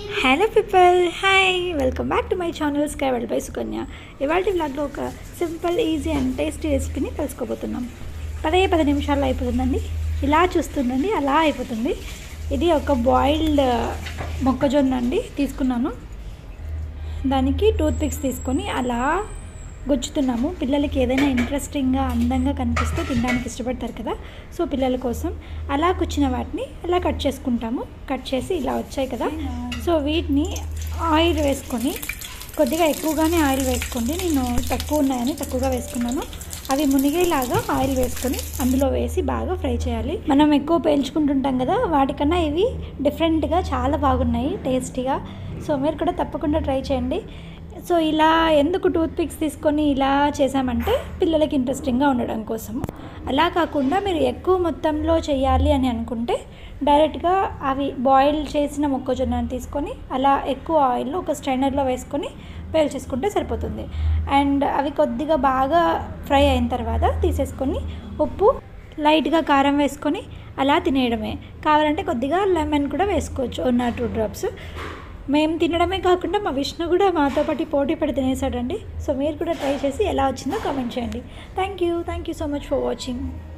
hello people hi welcome back to my channel Sky World by Sukanya ఇవాళ వ్లాగ్లో ఒక simple easy and tasty రెసిపీని తెలుసుకోబోతున్నాం పదే పది నిమిషాల్లో అయిపోతుందండి ఇలా చూస్తుందండి అలా అయిపోతుంది ఇది ఒక బాయిల్డ్ మొక్కజొన్న అండి తీసుకున్నాను దానికి టూత్ పిక్స్ తీసుకొని అలా గుచ్చుతున్నాము పిల్లలకి ఏదైనా ఇంట్రెస్టింగ్గా అందంగా కనిపిస్తే తినడానికి ఇష్టపడతారు కదా సో పిల్లల కోసం అలా కూర్చిన వాటిని అలా కట్ చేసుకుంటాము కట్ చేసి ఇలా వచ్చాయి కదా సో వీటిని ఆయిల్ వేసుకొని కొద్దిగా ఎక్కువగానే ఆయిల్ వేసుకోండి నేను తక్కువ ఉన్నాయని తక్కువగా వేసుకున్నాను అవి మునిగేలాగా ఆయిల్ వేసుకొని అందులో వేసి బాగా ఫ్రై చేయాలి మనం ఎక్కువ పేల్చుకుంటుంటాం కదా వాటికన్నా ఇవి డిఫరెంట్గా చాలా బాగున్నాయి టేస్టీగా సో మీరు కూడా తప్పకుండా ట్రై చేయండి సో ఇలా ఎందుకు టూత్ పిక్స్ తీసుకొని ఇలా చేసామంటే పిల్లలకి ఇంట్రెస్టింగ్గా ఉండడం కోసం అలా కాకుండా మీరు ఎక్కువ మొత్తంలో చేయాలి అని అనుకుంటే డైరెక్ట్గా అవి బాయిల్ చేసిన మొక్కజొన్నను తీసుకొని అలా ఎక్కువ ఆయిల్లో ఒక స్ట్రైనర్లో వేసుకొని పేల్చేసుకుంటే సరిపోతుంది అండ్ అవి కొద్దిగా బాగా ఫ్రై అయిన తర్వాత తీసేసుకొని ఉప్పు లైట్గా కారం వేసుకొని అలా తినేయడమే కావాలంటే కొద్దిగా లెమన్ కూడా వేసుకోవచ్చు ఉన్న టూ డ్రాప్స్ మేము తినడమే కాకుండా మా విష్ణు కూడా మాతో పాటు పోటీ పడి తినేసాడండి సో మీరు కూడా ట్రై చేసి ఎలా వచ్చిందో కామెంట్ చేయండి thank you thank you so much for watching